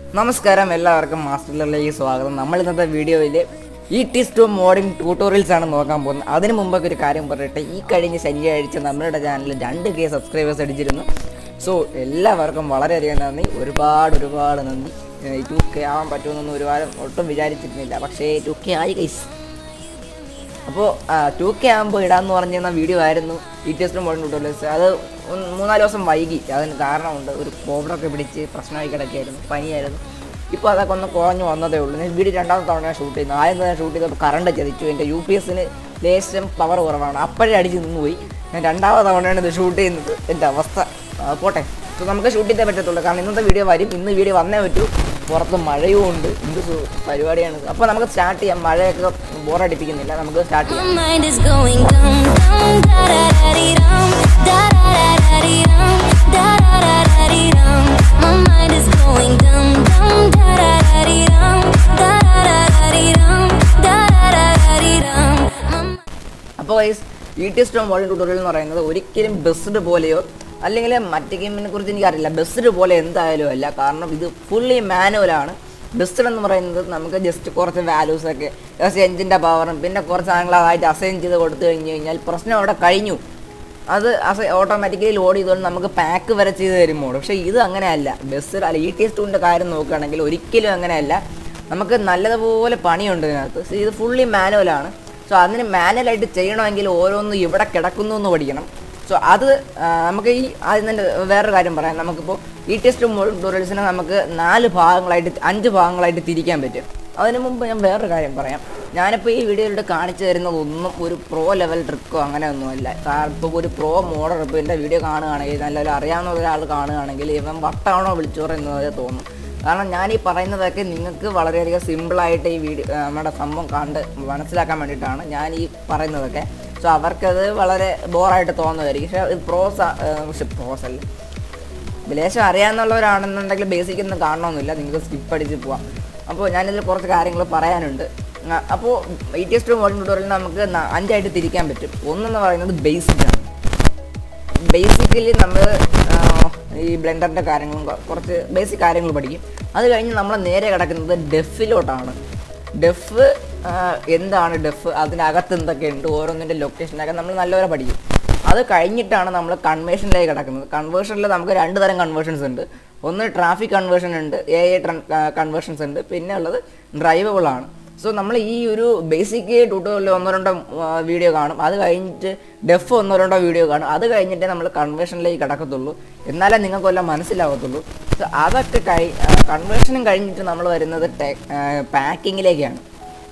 നമസ്കാരം എല്ലാവർക്കും മാസ്റ്ററിലേക്ക് സ്വാഗതം നമ്മൾ ഇന്നത്തെ വീഡിയോയിൽ ഈ ടിസ് ടു മോഡിംഗ് ട്യൂട്ടോറിയൽസ് ആണ് നോക്കാൻ പോകുന്നത് അതിന് മുമ്പൊക്കെ ഒരു കാര്യം പറയട്ടെ ഈ കഴിഞ്ഞ ശനിയാഴ്ച നമ്മളുടെ ചാനലിൽ രണ്ട് കെ സബ്സ്ക്രൈബേഴ്സ് അടിച്ചിരുന്നു സോ എല്ലാവർക്കും വളരെയധികം നന്ദി ഒരുപാട് ഒരുപാട് നന്ദി ടു കെ ആവാൻ പറ്റുമെന്നൊന്നും ഒരുപാട് ഒട്ടും വിചാരിച്ചിരുന്നില്ല പക്ഷേ ടു കെ ആയി ഗൈസ് അപ്പോൾ ടു കെ ആകുമ്പോൾ ഇടാന്ന് പറഞ്ഞിരുന്ന വീഡിയോ ആയിരുന്നു ഈ ടെസ്റ്റ് മോഡൽ ട്യൂട്ടോറിയൽസ് അത് ഒന്ന് മൂന്നാല് ദിവസം വൈകി അതിന് കാരണമുണ്ട് ഒരു കോവിഡൊക്കെ പിടിച്ച് പ്രശ്നമായി കിടക്കുകയായിരുന്നു പനിയായിരുന്നു ഇപ്പോൾ അതൊക്കെ ഒന്ന് കുറഞ്ഞു വന്നതേ ഉള്ളൂ ഞാൻ വീഡിയോ രണ്ടാമത്തെ തവണ ഷൂട്ട് ചെയ്യുന്നത് ആദ്യം തന്നെ ഷൂട്ട് ചെയ്തപ്പോൾ കറണ്ട് ചതിച്ചു എൻ്റെ യു പി എസിന് ലേശം പവർ കുറവാണ് അപ്പോഴേ അടിച്ച് നിന്ന് പോയി ഞാൻ രണ്ടാമത്തെ തവണയാണ് ഇത് ഷൂട്ട് ചെയ്യുന്നത് എൻ്റെ അവസ്ഥ ആ, പോട്ടെ സോ നമുക്ക് ഷൂട്ട് ചെയ്തേ പറ്റത്തുള്ളൂ കാരണം ഇന്നത്തെ വീഡിയോ വരും ഇന്ന് വീഡിയോ വന്നേ പറ്റൂ പുറത്ത് മഴയും ഉണ്ട് എന്ത് സു- പരിപാടിയാണ് അപ്പോൾ നമുക്ക് സ്റ്റാർട്ട് ചെയ്യാം മഴയൊക്കെ ബോറടിപ്പിക്കുന്നില്ല നമുക്ക് സ്റ്റാർട്ട് ചെയ്യാം My mind is going dum dum da da da dee dum da da da da dee dum da da da da dee dum. My mind is going dum dum da da da dee dum da da da da dee dum da da da da dee dum. My mind- അപ്പോൾ വൈസ് E T സ്റ്റോൺ model tutorial എന്ന് പറയുന്നത് ഒരിക്കലും best പോലെയോ അല്ലെങ്കിൽ മറ്റു ഗെയിമിനെ കുറിച്ച് എനിക്കറിയില്ല ബെസ്ഡ് പോലെ എന്തായാലും അല്ല കാരണം ഇത് ഫുള്ളി മാനുവലാണ് ബെസ്ഡ് എന്ന് പറയുന്നത് നമുക്ക് ജസ്റ്റ് കുറച്ച് വാല്യൂസ് ഒക്കെ ജസ്റ്റ് എഞ്ചിൻ്റെ പവറും പിന്നെ കുറച്ച് സാധനങ്ങളായിട്ട് അസൈൻ ചെയ്ത് കൊടുത്തു കഴിഞ്ഞ് കഴിഞ്ഞാൽ പ്രശ്നം അവിടെ കഴിഞ്ഞു അത് അസ ഓട്ടോമാറ്റിക്കലി ലോഡ് ചെയ്തുകൊണ്ട് നമുക്ക് പാക്ക് വരെ ചെയ്ത് തരും മോഡ് പക്ഷേ ഇത് അങ്ങനെയല്ല ബെസ്റ്റ് അല്ല ഇ ടി എസ് ടൂവിൻ്റെ കാര്യം നോക്കുകയാണെങ്കിൽ ഒരിക്കലും അങ്ങനെയല്ല നമുക്ക് നല്ലതുപോലെ പണിയുണ്ട് ഇതിനകത്ത് So ഇത് ഫുള്ളി മാനുവലാണ് സോ അതിന് മാനുവലായിട്ട് ചെയ്യണമെങ്കിൽ ഓരോന്നും ഇവിടെ കിടക്കുന്നു എന്ന് പഠിക്കണം സോ അത് ആ, നമുക്ക് ഈ ആദ്യം തന്നെ വേറൊരു കാര്യം പറയാം നമുക്കിപ്പോൾ ഈ ടെസ്റ്റ് ട്യൂട്ടോറിയൽസിനെ നമുക്ക് നാല് ഭാഗങ്ങളായിട്ട് അഞ്ച് ഭാഗങ്ങളായിട്ട് തിരിക്കാൻ പറ്റും അതിന് മുമ്പ് ഞാൻ വേറൊരു കാര്യം പറയാം ഞാനിപ്പോൾ ഈ വീഡിയോയിലൂടെ കാണിച്ചു തരുന്നതൊന്നും ഒരു പ്രോ ലെവൽ ട്രിക്കോ അങ്ങനെയൊന്നുമല്ല കാരണം ഇപ്പോൾ ഒരു പ്രോ മോഡൽ ഇപ്പോൾ എൻ്റെ വീഡിയോ കാണുകയാണെങ്കിൽ നല്ലൊരു അറിയാവുന്ന ഒരാൾ കാണുകയാണെങ്കിൽ ഇവൻ വട്ടാണോ വിളിച്ചു പറയുന്നത് തോന്നും കാരണം ഞാൻ ഈ പറയുന്നതൊക്കെ നിങ്ങൾക്ക് വളരെയധികം സിമ്പിളായിട്ട് ഈ വീഡിയോ നമ്മുടെ സംഭവം കണ്ട് മനസ്സിലാക്കാൻ വേണ്ടിയിട്ടാണ് ഞാൻ ഈ പറയുന്നതൊക്കെ സോ അവർക്കത് വളരെ ബോറായിട്ട് തോന്നുമായിരിക്കും പക്ഷേ ഇത് പ്രോസ് പക്ഷെ പ്രോസ് അല്ല ലേശം അറിയാവുന്നവരാണെന്നുണ്ടെങ്കിൽ ബേസിക് ഒന്നും കാണണമെന്നില്ല നിങ്ങൾക്ക് സ്കിപ്പ് അടിച്ച് പോവാം അപ്പോൾ ഞാനിതിൽ കുറച്ച് കാര്യങ്ങൾ പറയാനുണ്ട് ആ, അപ്പോൾ E T S two model tutorial നമുക്ക് ന- അഞ്ചായിട്ട് തിരിക്കാൻ പറ്റും ഒന്നെന്ന് പറയുന്നത് ബേസിക് ആണ് ബേസിക്കലി നമ്മൾ ഈ ബ്ലെൻഡറിൻ്റെ കാര്യങ്ങളും കൊ- കുറച്ച് ബേസിക് കാര്യങ്ങൾ പഠിക്കും അത് കഴിഞ്ഞ് നമ്മൾ നേരെ കിടക്കുന്നത് ഡെഫിലോട്ടാണ് ഡെഫ് എന്താണ് ഡെഫ് അതിനകത്ത് എന്തൊക്കെയുണ്ട് ഓരോന്നിൻ്റെ ലൊക്കേഷനൊക്കെ നമ്മൾ നല്ലപോലെ പഠിക്കും അത് കഴിഞ്ഞിട്ടാണ് നമ്മൾ കൺവേർഷനിലേക്ക് കിടക്കുന്നത് കൺവേർഷനിൽ നമുക്ക് രണ്ട് തരം കൺവേർഷൻസ് ഉണ്ട് ഒന്ന് ട്രാഫിക് കൺവേർഷൻ ഉണ്ട് എ എ കൺവേർഷൻസ് ഉണ്ട് പിന്നെ ഉള്ളത് ഡ്രൈവബിൾ ആണ് സോ നമ്മൾ ഈ ഒരു ബേസിക് ട്യൂട്ടോറിയൽ ഒന്നോ രണ്ടോ വീഡിയോ കാണും അത് കഴിഞ്ഞിട്ട് ഡെഫ് ഒന്നോ രണ്ടോ വീഡിയോ കാണും അത് കഴിഞ്ഞിട്ടേ നമ്മൾ കൺവേർഷനിലേക്ക് കിടക്കത്തുള്ളൂ എന്നാലേ നിങ്ങൾക്ക് വല്ലതും മനസ്സിലാവത്തുള്ളൂ സോ അതൊക്കെ കഴി കൺവേർഷനും കഴിഞ്ഞിട്ട് നമ്മൾ വരുന്നത് പാക്കിങ്ങിലേക്കാണ്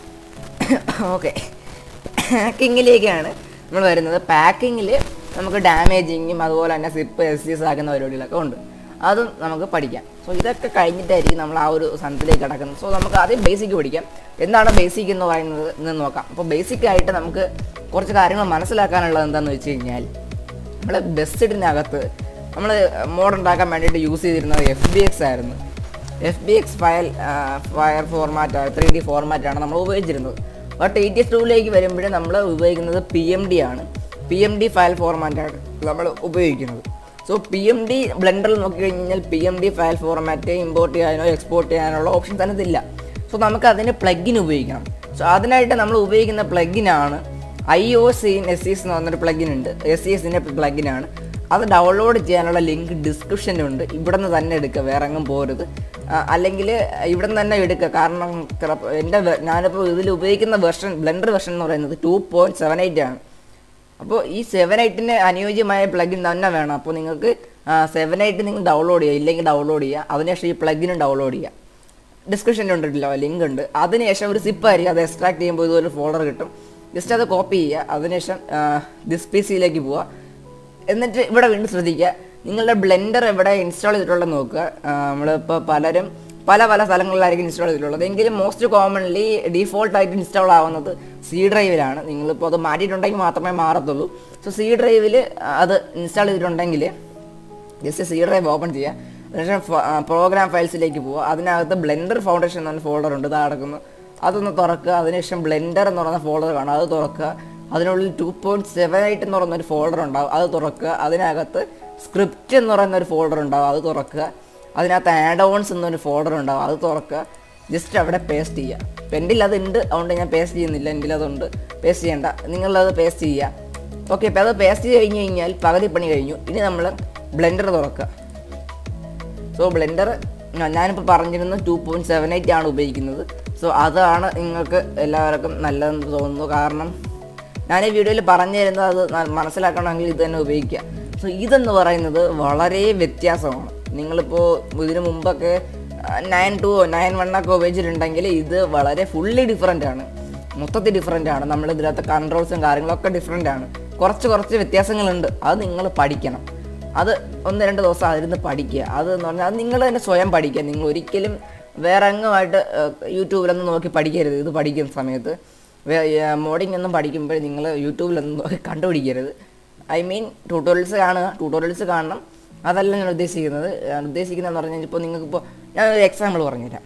ഓക്കെ പാക്കിങ്ങിലേക്കാണ് നമ്മൾ വരുന്നത് പാക്കിങ്ങിൽ നമുക്ക് ഡാമേജിങ്ങും അതുപോലെ തന്നെ സിപ്പ് എസ് സി എസ് ആക്കുന്ന പരിപാടികളൊക്കെ ഉണ്ട് അതും നമുക്ക് പഠിക്കാം സോ ഇതൊക്കെ കഴിഞ്ഞിട്ടായിരിക്കും നമ്മൾ ആ ഒരു സ്ഥലത്തിലേക്ക് കിടക്കുന്നത് സോ നമുക്ക് ആദ്യം ബേസിക് പഠിക്കാം എന്താണ് ബേസിക് എന്ന് പറയുന്നത് എന്ന് നോക്കാം അപ്പോൾ ബേസിക് ആയിട്ട് നമുക്ക് കുറച്ച് കാര്യങ്ങൾ മനസ്സിലാക്കാനുള്ളത് എന്താണെന്ന് വെച്ച് കഴിഞ്ഞാൽ നമ്മൾ ബെസ്റ്റിനകത്ത് നമ്മൾ മോഡ് ഉണ്ടാക്കാൻ വേണ്ടിയിട്ട് യൂസ് ചെയ്തിരുന്നത് എഫ് ബി എക്സ് ആയിരുന്നു F B X file fire format three D ഫോർമാറ്റാണ് നമ്മൾ ഉപയോഗിച്ചിരുന്നത് ബട്ട് എയ്റ്റി എസ് ടൂവിലേക്ക് വരുമ്പോഴും നമ്മൾ ഉപയോഗിക്കുന്നത് പി എം ഡി ആണ് പി എം ഡി ഫയൽ ഫോർമാറ്റാണ് നമ്മൾ ഉപയോഗിക്കുന്നത് സോ പി എം ഡി ബ്ലെൻഡറിൽ നോക്കിക്കഴിഞ്ഞാൽ P M D file format import ചെയ്യാനോ എക്സ്പോർട്ട് ചെയ്യാനുള്ള ഓപ്ഷൻസ് അതിനകത്തില്ല സോ നമുക്ക് അതിന് പ്ലഗിൻ ഉപയോഗിക്കണം സോ അതിനായിട്ട് നമ്മൾ ഉപയോഗിക്കുന്ന പ്ലഗിനാണ് I O C S C S എന്ന് പറഞ്ഞൊരു പ്ലഗിൻ ഉണ്ട് എസ് സി എസിൻ്റെ പ്ലഗിനാണ് അത് ഡൗൺലോഡ് ചെയ്യാനുള്ള ലിങ്ക് ഡിസ്ക്രിപ്ഷനിലുണ്ട് ഇവിടെ നിന്ന് തന്നെ എടുക്കുക വേറെ എങ്ങും പോരുത് അല്ലെങ്കിൽ ഇവിടെ നിന്ന് തന്നെ എടുക്കുക കാരണം ചിലപ്പോൾ എൻ്റെ വെ- ഞാനിപ്പോൾ ഇതിൽ ഉപയോഗിക്കുന്ന വെർഷൻ ബ്ലെൻഡർ വെർഷൻ എന്ന് പറയുന്നത് ടു പോയിൻറ്റ് സെവൻ എയ്റ്റ് ആണ് അപ്പോൾ ഈ സെവൻ എയ്റ്റിന് അനുയോജ്യമായ പ്ലഗിൻ തന്നെ വേണം അപ്പോൾ നിങ്ങൾക്ക് സെവൻ എയ്റ്റ് നിങ്ങൾ ഡൗൺലോഡ് ചെയ്യുക ഇല്ലെങ്കിൽ ഡൗൺലോഡ് ചെയ്യുക അതിനുശേഷം ഈ പ്ലഗിനും ഡൗൺലോഡ് ചെയ്യുക ഡിസ്ക്രിപ്ഷനിൽ ഉണ്ടല്ലോ ലിങ്ക് ഉണ്ട് അതിനുശേഷം ഒരു സിപ്പ് ആയിരിക്കും അത് എക്സ്ട്രാക്ട് ചെയ്യുമ്പോൾ ഇതുപോലെ ഫോൾഡർ കിട്ടും ജസ്റ്റ് അത് കോപ്പി ചെയ്യുക അതിനുശേഷം ദിസ് പി സിയിലേക്ക് പോവുക എന്നിട്ട് ഇവിടെ വീണ്ടും ശ്രദ്ധിക്കുക നിങ്ങളുടെ ബ്ലെൻഡർ എവിടെ ഇൻസ്റ്റാൾ ചെയ്തിട്ടുള്ളത് നോക്കുക നമ്മളിപ്പോൾ പലരും പല പല സ്ഥലങ്ങളിലായിരിക്കും ഇൻസ്റ്റാൾ ചെയ്തിട്ടുള്ളത് എങ്കിലും മോസ്റ്റ് കോമൺലി ഡീഫോൾട്ടായിട്ട് ഇൻസ്റ്റാൾ ആവുന്നത് സി ഡ്രൈവിലാണ് നിങ്ങളിപ്പോൾ അത് മാറ്റിയിട്ടുണ്ടെങ്കിൽ മാത്രമേ മാറത്തുള്ളൂ സോ സി ഡ്രൈവിൽ അത് ഇൻസ്റ്റാൾ ചെയ്തിട്ടുണ്ടെങ്കിൽ ജസ്റ്റ് സി ഡ്രൈവ് ഓപ്പൺ ചെയ്യുക അതിനുശേഷം പ്രോഗ്രാം ഫയൽസിലേക്ക് പോവുക അതിനകത്ത് ബ്ലെൻഡർ ഫൗണ്ടേഷൻ എന്ന് പറഞ്ഞ ഫോൾഡർ ഉണ്ട് ഇതാ കിടക്കുന്നു അതൊന്ന് തുറക്കുക അതിനുശേഷം ബ്ലെൻഡർ എന്ന് പറയുന്ന ഫോൾഡർ കാണും അത് തുറക്കുക അതിനുള്ളിൽ ടു പോയിൻറ്റ് സെവൻ എയ്റ്റ് എന്ന് പറയുന്ന ഒരു ഫോൾഡർ ഉണ്ടാവും അത് തുറക്കുക അതിനകത്ത് സ്ക്രിപ്റ്റ് എന്ന് പറയുന്ന ഒരു ഫോൾഡർ ഉണ്ടാവും അത് തുറക്കുക അതിനകത്ത് ആഡ് ഓൺസ് എന്നൊരു ഫോൾഡർ ഉണ്ടാവും അത് തുറക്കുക ജസ്റ്റ് അവിടെ പേസ്റ്റ് ചെയ്യുക ഇപ്പം എൻ്റെ അത് ഉണ്ട് അതുകൊണ്ട് ഞാൻ പേസ്റ്റ് ചെയ്യുന്നില്ല എൻ്റെ അതുണ്ട് പേസ്റ്റ് ചെയ്യണ്ട നിങ്ങളത് പേസ്റ്റ് ചെയ്യുക ഓക്കെ ഇപ്പം അത് പേസ്റ്റ് ചെയ്ത് കഴിഞ്ഞ് കഴിഞ്ഞാൽ പകുതി പണി കഴിഞ്ഞു ഇനി നമ്മൾ ബ്ലെൻഡർ തുറക്കുക സോ ബ്ലെൻഡർ ഞാനിപ്പോൾ പറഞ്ഞിരുന്നു ടു പോയിൻറ്റ് സെവൻ എയ്റ്റ് ആണ് ഉപയോഗിക്കുന്നത് സോ അതാണ് നിങ്ങൾക്ക് എല്ലാവർക്കും നല്ലതെന്ന് തോന്നുന്നു കാരണം ഞാൻ ഈ വീഡിയോയിൽ പറഞ്ഞു തരുന്നത് അത് ന- മനസ്സിലാക്കണമെങ്കിൽ ഇത് തന്നെ ഉപയോഗിക്കുക സോ ഇതെന്ന് പറയുന്നത് വളരെ വ്യത്യാസമാണ് നിങ്ങളിപ്പോൾ ഇതിനു മുമ്പൊക്കെ നയൻ ടു നയൻ വണ്ണൊക്കെ ഉപയോഗിച്ചിട്ടുണ്ടെങ്കിൽ ഇത് വളരെ ഫുള്ളി ഡിഫറെൻ്റ് ആണ് മൊത്തത്തിൽ ഡിഫറെൻ്റ് ആണ് നമ്മൾ ഇതിനകത്ത് കൺട്രോൾസും കാര്യങ്ങളൊക്കെ ഡിഫറെൻ്റ് ആണ് കുറച്ച് കുറച്ച് വ്യത്യാസങ്ങളുണ്ട് അത് നിങ്ങൾ പഠിക്കണം അത് ഒന്ന് രണ്ട് ദിവസം അതിരുന്ന് പഠിക്കുക അത് എന്ന് പറഞ്ഞാൽ അത് നിങ്ങൾ തന്നെ സ്വയം പഠിക്കുക നിങ്ങൾ ഒരിക്കലും വേറെ എങ്ങുമായിട്ട് യൂട്യൂബിലൊന്നും നോക്കി പഠിക്കരുത് ഇത് പഠിക്കുന്ന സമയത്ത് മോഡിങ് ഒന്നും പഠിക്കുമ്പോൾ നിങ്ങൾ യൂട്യൂബിലൊന്നും നോക്കി കണ്ടുപിടിക്കരുത് ഐ മീൻ ട്യൂട്ടോറിയൽസ് കാണുക ട്യൂട്ടോറിയൽസ് കാണണം അതല്ല ഞാൻ ഉദ്ദേശിക്കുന്നത് ഞാൻ ഉദ്ദേശിക്കുന്നതെന്ന് പറഞ്ഞാൽ ഇപ്പോൾ നിങ്ങൾക്കിപ്പോൾ ഞാൻ ഒരു എക്സാമ്പിൾ പറഞ്ഞുതരാം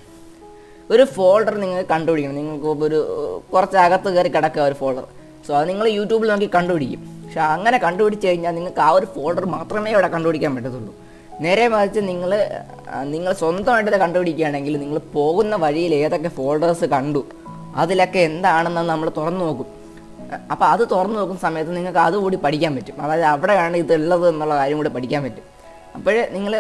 ഒരു ഫോൾഡർ നിങ്ങൾ കണ്ടുപിടിക്കണം നിങ്ങൾക്ക് ഇപ്പോൾ ഒരു കുറച്ച് അകത്ത് കയറി കിടക്കുക ഒരു ഫോൾഡർ സോ അത് നിങ്ങൾ യൂട്യൂബിൽ നോക്കി കണ്ടുപിടിക്കും പക്ഷെ അങ്ങനെ കണ്ടുപിടിച്ച് കഴിഞ്ഞാൽ നിങ്ങൾക്ക് ആ ഒരു ഫോൾഡർ മാത്രമേ ഇവിടെ കണ്ടുപിടിക്കാൻ പറ്റത്തുള്ളൂ നേരെ മറിച്ച് നിങ്ങൾ നിങ്ങൾ സ്വന്തമായിട്ട് ഇത് കണ്ടുപിടിക്കുകയാണെങ്കിൽ നിങ്ങൾ പോകുന്ന വഴിയിൽ ഏതൊക്കെ ഫോൾഡേഴ്സ് കണ്ടു അതിലൊക്കെ എന്താണെന്ന് നമ്മൾ തുറന്നു നോക്കും അപ്പോൾ അത് തുറന്നു നോക്കുന്ന സമയത്ത് നിങ്ങൾക്ക് അതുകൂടി പഠിക്കാൻ പറ്റും അതായത് അവിടെയാണ് ഇത് ഉള്ളത് എന്നുള്ള കാര്യം കൂടി പഠിക്കാൻ പറ്റും അപ്പോഴേ നിങ്ങൾ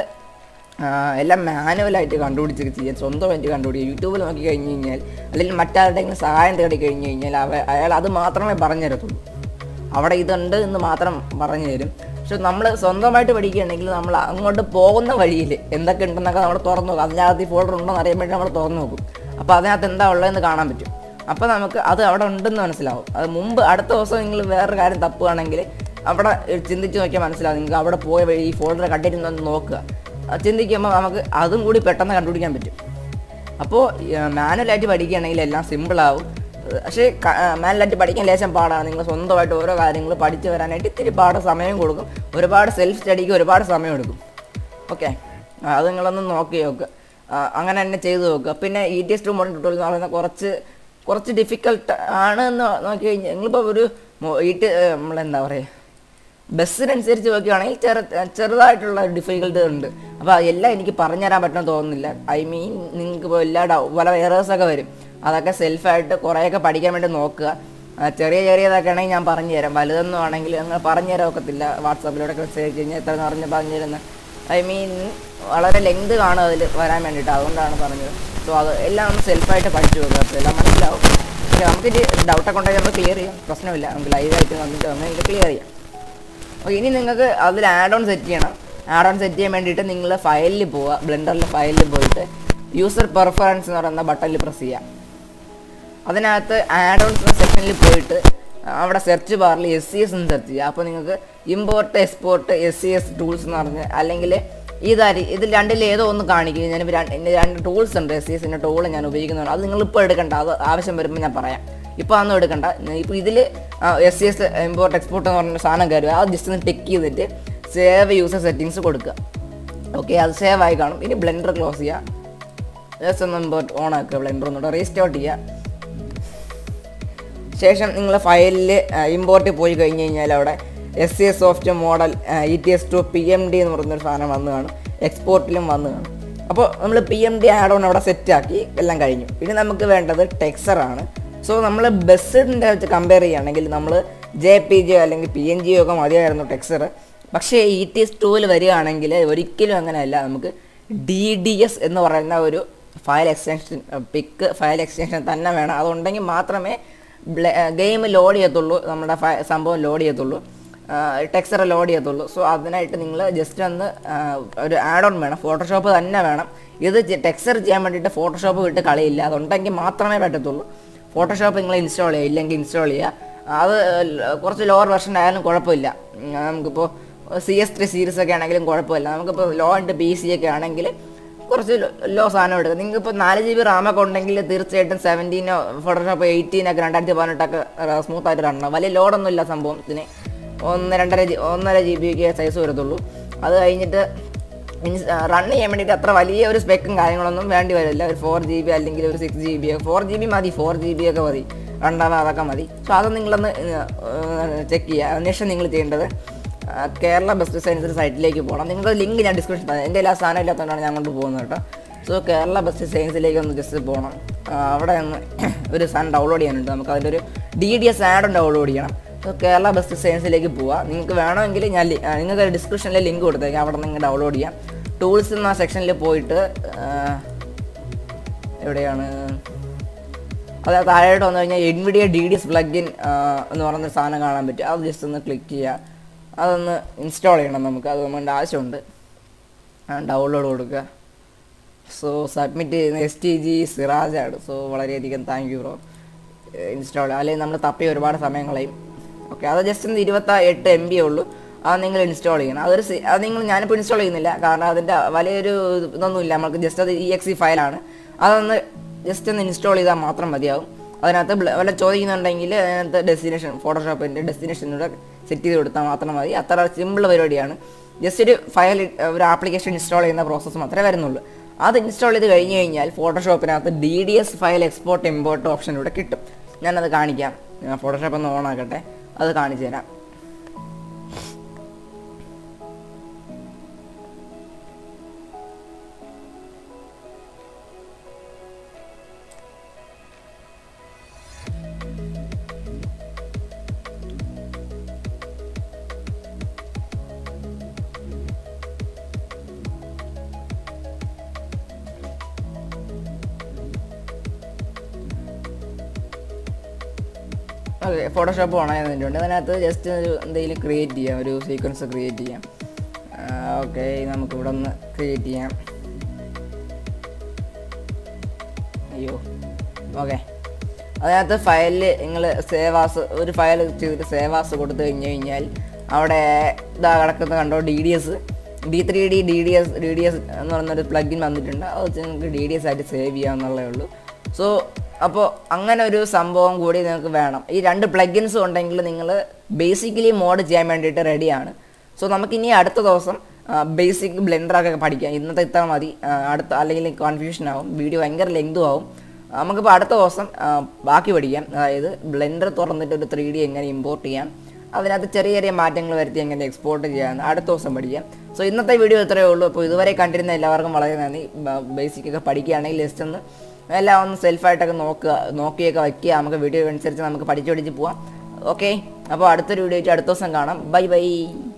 എല്ലാം മാനുവലായിട്ട് കണ്ടുപിടിച്ചൊക്കെ ചെയ്യാൻ സ്വന്തമായിട്ട് കണ്ടുപിടിക്കുക യൂട്യൂബിൽ നോക്കി കഴിഞ്ഞ് കഴിഞ്ഞാൽ അല്ലെങ്കിൽ മറ്റാരുടെയെങ്കിലും സഹായം തേടി കഴിഞ്ഞ് കഴിഞ്ഞാൽ അവ അയാൾ അത് മാത്രമേ പറഞ്ഞു തരത്തുള്ളൂ അവിടെ ഇതുണ്ട് എന്ന് മാത്രം പറഞ്ഞു തരും പക്ഷെ നമ്മൾ സ്വന്തമായിട്ട് പഠിക്കുകയാണെങ്കിൽ നമ്മൾ അങ്ങോട്ട് പോകുന്ന വഴിയിൽ എന്തൊക്കെ ഉണ്ടെന്നൊക്കെ നമ്മൾ തുറന്നു നോക്കും അതിനകത്ത് ഈ ഫോൾഡർ ഉണ്ടോ എന്ന് അറിയാൻ വേണ്ടി നമ്മൾ തുറന്നു നോക്കും അപ്പോൾ അതിനകത്ത് എന്താ ഉള്ളതെന്ന് കാണാൻ പറ്റും അപ്പോൾ നമുക്ക് അത് അവിടെ ഉണ്ടെന്ന് മനസ്സിലാവും അത് മുമ്പ് അടുത്ത ദിവസം നിങ്ങൾ വേറൊരു കാര്യം തപ്പുകയാണെങ്കിൽ അവിടെ ചിന്തിച്ച് നോക്കിയാൽ മനസ്സിലാവും നിങ്ങൾക്ക് അവിടെ പോയ വഴി ഈ ഫോൾഡർ കണ്ടിരുന്നൊന്ന് നോക്കുക അത് ചിന്തിക്കുമ്പോൾ നമുക്ക് അതും കൂടി പെട്ടെന്ന് കണ്ടുപിടിക്കാൻ പറ്റും അപ്പോൾ മാനുവലായിട്ട് പഠിക്കുകയാണെങ്കിൽ എല്ലാം സിമ്പിളാവും പക്ഷേ മാനുവലായിട്ട് പഠിക്കാൻ ലേശം പാടാണ് നിങ്ങൾ സ്വന്തമായിട്ട് ഓരോ കാര്യങ്ങൾ പഠിച്ചു വരാനായിട്ട് ഇത്തിരി പാട് സമയം കൊടുക്കും ഒരുപാട് സെൽഫ് സ്റ്റഡിക്ക് ഒരുപാട് സമയം എടുക്കും ഓക്കെ അത് നിങ്ങളൊന്ന് നോക്കി നോക്കുക ആ, അങ്ങനെ തന്നെ ചെയ്തു നോക്കുക പിന്നെ E T S two model tutorial എന്ന് പറയുന്ന കുറച്ച് കുറച്ച് ഡിഫിക്കൽട്ട് ആണ് എന്ന് നോക്കി കഴിഞ്ഞാൽ നിങ്ങളിപ്പോൾ ഒരു ഇ ടി നമ്മളെന്താ പറയുക ബസ്സിനനുസരിച്ച് നോക്കുകയാണെങ്കിൽ ചെറു ചെറുതായിട്ടുള്ള ഡിഫിക്കൽട്ടി ഉണ്ട് അപ്പോൾ എല്ലാം എനിക്ക് പറഞ്ഞുതരാൻ പറ്റുമെന്ന് തോന്നുന്നില്ല ഐ മീൻ നിങ്ങൾക്ക് ഇപ്പോൾ എല്ലാ ഡൗ പല എറേഴ്സൊക്കെ വരും അതൊക്കെ സെൽഫായിട്ട് കുറേയൊക്കെ പഠിക്കാൻ വേണ്ടി നോക്കുക ആ, ചെറിയ ചെറിയതൊക്കെ ആണെങ്കിൽ ഞാൻ പറഞ്ഞു തരാം വലുതൊന്നും ആണെങ്കിൽ നിങ്ങൾ പറഞ്ഞു തരാൻ ഒക്കത്തില്ല വാട്സാപ്പിലൂടെ മെസ്സേജ് കഴിഞ്ഞാൽ എത്ര പറഞ്ഞ് പറഞ്ഞു തരുന്നത് ഐ മീൻ വളരെ ലെങ്ത് കാണും അതിൽ വരാൻ വേണ്ടിയിട്ട് അതുകൊണ്ടാണ് പറഞ്ഞത് സോ അത് എല്ലാം ഒന്ന് സെൽഫായിട്ട് പഠിച്ചു നോക്കുക അപ്പോൾ എല്ലാം മനസ്സിലാവും പക്ഷേ നമുക്കിത് ഡൗട്ടൊക്കെ ഉണ്ടെങ്കിൽ നമുക്ക് ക്ലിയർ ചെയ്യാം പ്രശ്നമില്ല നമുക്ക് ലൈവായിട്ട് വന്നിട്ട് നമുക്ക് ക്ലിയർ ചെയ്യാം ഓക്കെ ഇനി നിങ്ങൾക്ക് അതിൽ ആഡ് ഓൺ സെറ്റ് ചെയ്യണം ആഡ് ഓൺ സെറ്റ് ചെയ്യാൻ വേണ്ടിയിട്ട് നിങ്ങൾ ഫയലിൽ പോവുക ബ്ലെൻഡറിലെ ഫയലിൽ പോയിട്ട് യൂസർ പെർഫറൻസ് എന്ന് പറയുന്ന ബട്ടണിൽ പ്രസ് ചെയ്യുക അതിനകത്ത് ആഡ് ഓൺസ് എന്ന സെക്ഷനിൽ പോയിട്ട് അവിടെ സെർച്ച് ബാറിൽ എസ് സി എസ് എന്ന് സെർച്ച് ചെയ്യുക അപ്പോൾ നിങ്ങൾക്ക് import export S C S tools എന്ന് പറഞ്ഞ് അല്ലെങ്കിൽ ഇതാരി ഇതിൽ രണ്ടിൽ ഏതോ ഒന്ന് കാണിക്കും ഞാനിപ്പോൾ രണ്ട് എൻ്റെ രണ്ട് ടൂൾസ് ഉണ്ട് എസ് സി എസിൻ്റെ ടൂൾ ഞാൻ ഉപയോഗിക്കുന്നതാണ് അത് നിങ്ങൾ ഇപ്പോൾ എടുക്കണ്ട അത് ആവശ്യം വരുമ്പോൾ ഞാൻ പറയാം ഇപ്പോൾ അതൊന്നും എടുക്കണ്ട ഇപ്പോൾ ഇതിൽ S C S import export എന്ന് പറഞ്ഞ സാധനം കയറുക അത് ജസ്റ്റ് ഒന്ന് ടിക്ക് ചെയ്തിട്ട് സേവ് യൂസർ സെറ്റിങ്സ് കൊടുക്കുക ഓക്കെ അത് സേവ് ആയി കാണും ഇനി ബ്ലെൻഡർ ക്ലോസ് ചെയ്യുക ജസ്റ്റ് ഒന്ന് ഇമ്പോർട്ട് ഓൺ ആക്കുക ബ്ലെൻഡർ ഒന്നുകൂടെ റീസ്റ്റാർട്ട് ചെയ്യുക ശേഷം നിങ്ങൾ ഫയലിൽ ഇമ്പോർട്ട് പോയി കഴിഞ്ഞ് കഴിഞ്ഞാൽ അവിടെ S C S soft model E T S to P M D എന്ന് പറയുന്നൊരു സാധനം വന്ന് കാണും എക്സ്പോർട്ടിലും വന്ന് കാണും അപ്പോൾ നമ്മൾ P M D add on അവിടെ സെറ്റാക്കി എല്ലാം കഴിഞ്ഞു ഇനി നമുക്ക് വേണ്ടത് ടെക്സറാണ് സോ നമ്മൾ ബസ്സിൻ്റെ വെച്ച് കമ്പയർ ചെയ്യുകയാണെങ്കിൽ നമ്മൾ ജെ പി ജി അല്ലെങ്കിൽ പി എൻ ജി ഒക്കെ മതിയായിരുന്നു ടെക്സർ പക്ഷേ ഇ ടി എസ് ടുവിൽ വരികയാണെങ്കിൽ ഒരിക്കലും അങ്ങനെയല്ല നമുക്ക് ഡി ഡി എസ് എന്ന് പറയുന്ന ഒരു file extension pic file extension തന്നെ വേണം അതുണ്ടെങ്കിൽ മാത്രമേ ഗെയിം ലോഡ് ചെയ്യത്തുള്ളൂ നമ്മുടെ ഫ- സംഭവം ലോഡ് ചെയ്യത്തുള്ളൂ ടെക്സ്ചർ ലോഡ് ചെയ്യത്തുള്ളൂ സോ അതിനായിട്ട് നിങ്ങൾ ജസ്റ്റ് ഒന്ന് ആ, ഒരു ആഡ് ഓൺ വേണം ഫോട്ടോഷോപ്പ് തന്നെ വേണം ഇത് ടെക്സ്ചർ ചെയ്യാൻ വേണ്ടിയിട്ട് ഫോട്ടോഷോപ്പ് വിട്ട് കളിയില്ല അതുണ്ടെങ്കിൽ മാത്രമേ പറ്റത്തുള്ളൂ ഫോട്ടോഷോപ്പ് നിങ്ങൾ ഇൻസ്റ്റാൾ ചെയ്യുക ഇല്ലെങ്കിൽ ഇൻസ്റ്റാൾ ചെയ്യുക അത് ല- കുറച്ച് ലോവർ വെർഷൻ ആയാലും കുഴപ്പമില്ല ഉം, നമുക്കിപ്പോൾ സി എസ് ത്രീ സീരീസ് ഒക്കെ ആണെങ്കിലും കുഴപ്പമില്ല നമുക്കിപ്പോൾ ലോ ആൻഡ് പി സി ഒക്കെ ആണെങ്കിൽ കുറച്ച് ലോ സാധനം എടുക്കുക നിങ്ങൾക്ക് ഇപ്പോൾ നാല് ജി ബി റാമൊക്കെ ഉണ്ടെങ്കിൽ തീർച്ചയായിട്ടും സെവൻറ്റീനോ ഫോട്ടോഷോപ്പ് എയ്റ്റീനൊക്കെ രണ്ടായിരത്തി പതിനെട്ടൊക്കെ സ്മൂത്ത് ആയിട്ട് റണ്ണ വലിയ ലോഡൊന്നും ഇല്ല സംഭവത്തിന് ഒന്ന് രണ്ടര ജി ഒന്നര ജി ബി ഒക്കെ സൈസ് വരത്തുള്ളൂ അത് കഴിഞ്ഞിട്ട് റൺ ചെയ്യാൻ വേണ്ടിയിട്ട് അത്ര വലിയ ഒരു സ്പെക്കും കാര്യങ്ങളൊന്നും വേണ്ടി വരില്ല ഒരു ഫോർ ജി ബി അല്ലെങ്കിൽ ഒരു six G B four G B മതി ഫോർ ജി ബി ഒക്കെ മതി രണ്ടാമത് അതൊക്കെ മതി സോ അത് നിങ്ങളൊന്ന് ചെക്ക് ചെയ്യുക അതിനുശേഷം നിങ്ങൾ ചെയ്യേണ്ടത് ആ, കേരള ബെസ്റ്റ് ഡിസൈൻസിൻ്റെ സൈറ്റിലേക്ക് പോകണം നിങ്ങൾക്ക് ലിങ്ക് ഞാൻ ഡിസ്ക്രിപ്ഷൻ തന്നെ എൻ്റെ എല്ലാ സാധനം ഇല്ലാത്തതുകൊണ്ടാണ് ഞാൻ കൊണ്ട് പോകുന്നത് കേട്ടോ സോ കേരള ബെസ്റ്റ് ഡിസൈൻസിലേക്ക് ഒന്ന് ജസ്റ്റ് പോകണം ആ, അവിടെ ഒന്ന് ഒരു സാധനം ഡൗൺലോഡ് ചെയ്യാനുണ്ട് നമുക്ക് അതിൻ്റെ ഒരു ഡി ഡി എസ് ആഡും ഡൗൺലോഡ് ചെയ്യണം സോ കേരള ബെസ്റ്റ് ഡിസൈൻസിലേക്ക് പോവാം നിങ്ങൾക്ക് വേണമെങ്കിൽ ഞാൻ ലി- ആ, നിങ്ങൾക്ക് ഡിസ്ക്രിപ്ഷനിൽ ലിങ്ക് കൊടുത്തേക്കാം അവിടെ നിങ്ങൾ ഡൗൺലോഡ് ചെയ്യാം ടൂൾസ് എന്ന സെക്ഷനിൽ പോയിട്ട് ആ, എവിടെയാണ് അത് താഴോട്ട് വന്നു കഴിഞ്ഞാൽ Nvidia D D S plugin എന്ന് പറയുന്ന സാധനം കാണാൻ പറ്റും അത് ജസ്റ്റ് ഒന്ന് ക്ലിക്ക് ചെയ്യുക അതൊന്ന് ഇൻസ്റ്റാൾ ചെയ്യണം നമുക്ക് അത് നമ്മുടെ ആവശ്യമുണ്ട് ഡൗൺലോഡ് കൊടുക്കുക സോ സബ്മിറ്റ് ചെയ്യുന്ന എസ് ടി ജി സിറാജാണ് സോ വളരെയധികം താങ്ക് യു ബ്രോ ഇൻസ്റ്റാൾ അല്ലെങ്കിൽ നമ്മൾ തപ്പി ഒരുപാട് സമയങ്ങളെയും ഓക്കെ അത് ജസ്റ്റ് ഒന്ന് ഇരുപത്തി എട്ട് എം ബി ഉള്ളൂ അത് നിങ്ങൾ ഇൻസ്റ്റാൾ ചെയ്യണം അതൊരു സി- അത് നിങ്ങൾ ഞാനിപ്പോൾ ഇൻസ്റ്റാൾ ചെയ്യുന്നില്ല കാരണം അതിൻ്റെ വലിയൊരു ഇതൊന്നുമില്ല നമുക്ക് ജസ്റ്റ് അത് ഇ എക്സ് ഇ ഫയലാണ് അതൊന്ന് ജസ്റ്റ് ഒന്ന് ഇൻസ്റ്റാൾ ചെയ്താൽ മാത്രം മതിയാവും അതിനകത്ത് ബ്ല- വല്ല ചോദിക്കുന്നുണ്ടെങ്കിൽ അതിനകത്ത് ഡെസ്റ്റിനേഷൻ ഫോട്ടോഷോപ്പിൻ്റെ ഡെസ്റ്റിനേഷനൂടെ സെറ്റ് ചെയ്ത് കൊടുത്താൽ മാത്രം മതി അത്ര സിമ്പിൾ പരിപാടിയാണ് ജസ്റ്റ് ഒരു ഫയൽ ഒരു ആപ്ലിക്കേഷൻ ഇൻസ്റ്റാൾ ചെയ്യുന്ന പ്രോസസ്സ് മാത്രമേ വരുന്നുള്ളൂ അത് ഇൻസ്റ്റാൾ ചെയ്ത് കഴിഞ്ഞ് കഴിഞ്ഞാൽ ഫോട്ടോഷോപ്പിനകത്ത് D D S file export import option ഇവിടെ കിട്ടും ഞാനത് കാണിക്കാം ഞാൻ ഫോട്ടോഷോപ്പ് ഒന്ന് ഓൺ ആക്കട്ടെ അത് കാണിച്ചു തരാം ഓക്കെ ഫോട്ടോഷോപ്പ് ഓൺ ആയതിട്ടുണ്ട് അതിനകത്ത് ജസ്റ്റ് ഒരു എന്തെങ്കിലും ക്രിയേറ്റ് ചെയ്യാം ഒരു സീക്വൻസ് ക്രിയേറ്റ് ചെയ്യാം ഓക്കെ നമുക്ക് ഇവിടെ ഒന്ന് ക്രിയേറ്റ് ചെയ്യാം അയ്യോ ഓക്കെ അതിനകത്ത് ഫയലിൽ നിങ്ങൾ സേവാസ് ഒരു ഫയൽ ചെയ്തിട്ട് സേവാസ് കൊടുത്തു കഴിഞ്ഞ് കഴിഞ്ഞാൽ അവിടെ ഇതാ കിടക്കുന്നത് കണ്ടോ D D S D three D D D S D D S എന്ന് പറയുന്നൊരു പ്ലഗിൻ വന്നിട്ടുണ്ട് അത് വെച്ച് നിങ്ങൾക്ക് ഡി ഡി എസ് ആയിട്ട് സേവ് ചെയ്യാമെന്നുള്ളേ ഉള്ളൂ സോ അപ്പോൾ അങ്ങനെ ഒരു സംഭവം കൂടി നിങ്ങൾക്ക് വേണം ഈ രണ്ട് പ്ലഗിൻസ് ഉണ്ടെങ്കിൽ നിങ്ങൾ ബേസിക്കലി മോഡ് ചെയ്യാൻ വേണ്ടിയിട്ട് റെഡിയാണ് സോ നമുക്കിനി അടുത്ത ദിവസം ബേസിക് ബ്ലെൻഡറൊക്കെ പഠിക്കാം ഇന്നത്തെ ഇത്ര മതി ആ, അടുത്ത അല്ലെങ്കിൽ കൺഫ്യൂഷൻ ആവും വീഡിയോ ഭയങ്കര ലെങ്തും ആവും നമുക്കിപ്പോൾ അടുത്ത ദിവസം ആ, ബാക്കി പഠിക്കാം അതായത് ബ്ലെൻഡർ തുറന്നിട്ട് ഒരു ത്രീ ഡി എങ്ങനെ ഇമ്പോർട്ട് ചെയ്യാം അതിനകത്ത് ചെറിയ ചെറിയ മാറ്റങ്ങൾ വരുത്തി എങ്ങനെ എക്സ്പോർട്ട് ചെയ്യാം അടുത്ത ദിവസം പഠിക്കാം സോ ഇന്നത്തെ വീഡിയോ ഇത്രയേ ഉള്ളൂ അപ്പോൾ ഇതുവരെ കണ്ടിരുന്ന എല്ലാവർക്കും വളരെ നന്ദി ബേസിക് ഒക്കെ പഠിക്കുകയാണെങ്കിൽ ജസ്റ്റ് ഒന്ന് എല്ലാം ഒന്ന് സെൽഫായിട്ടൊക്കെ നോക്കുക നോക്കിയൊക്കെ വയ്ക്കുക നമുക്ക് വീഡിയോ അനുസരിച്ച് നമുക്ക് പഠിച്ച് പഠിച്ച് പോവാം ഓക്കെ അപ്പോൾ അടുത്തൊരു വീഡിയോ ആയിട്ട് അടുത്ത ദിവസം കാണാം ബൈ ബൈ